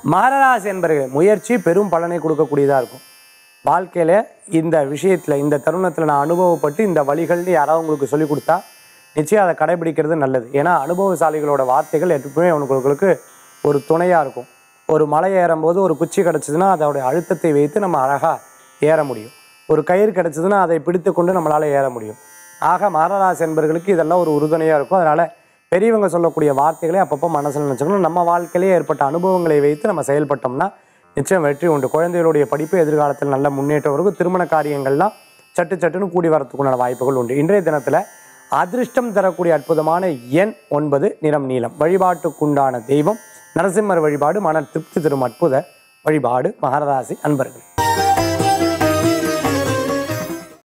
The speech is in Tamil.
மகராசி என்பர்கள் முயற்சி பெரும் பலனை கொடுக்கக்கூடியதாக இருக்கும் வாழ்க்கையில் இந்த விஷயத்தில் இந்த தருணத்தில் நான் அனுபவப்பட்டு இந்த வழிகள்னு யாராவது உங்களுக்கு சொல்லிக் கொடுத்தா நிச்சயம் அதை கடைபிடிக்கிறது நல்லது ஏன்னா அனுபவசாலிகளோட வார்த்தைகள் எப்பவுமே அவங்களுக்கு ஒரு துணையாக இருக்கும் ஒரு மலை ஏறும்போது ஒரு குச்சி கிடச்சிதுன்னா அதோடைய அழுத்தத்தை வைத்து நம்ம அழகாக ஏற முடியும் ஒரு கயிறு கிடச்சிதுன்னா அதை பிடித்து கொண்டு நம்மளால் ஏற முடியும் ஆக மகராசி என்பர்களுக்கு இதெல்லாம் ஒரு உறுதுணையாக இருக்கும் அதனால் பெரியவங்க சொல்லக்கூடிய வார்த்தைகளை அப்பப்போ மனசில் நினச்சிக்கணும் நம்ம வாழ்க்கையிலே ஏற்பட்ட அனுபவங்களை வைத்து நம்ம செயல்பட்டோம்னா நிச்சயம் வெற்றி உண்டு குழந்தைகளுடைய படிப்பு எதிர்காலத்தில் நல்ல முன்னேற்றம் இருக்கும் திருமண காரியங்கள்லாம் சட்டு சட்டுன்னு கூடி வரத்துக்குண்டான வாய்ப்புகள் உண்டு இன்றைய தினத்தில் அதிர்ஷ்டம் தரக்கூடிய அற்புதமான எண் ஒன்பது நிறம் நீலம் வழிபாட்டுக்குண்டான தெய்வம் நரசிம்மர் வழிபாடு மன திருப்தி தரும் அற்புத வழிபாடு மகராசி அன்பர்கள்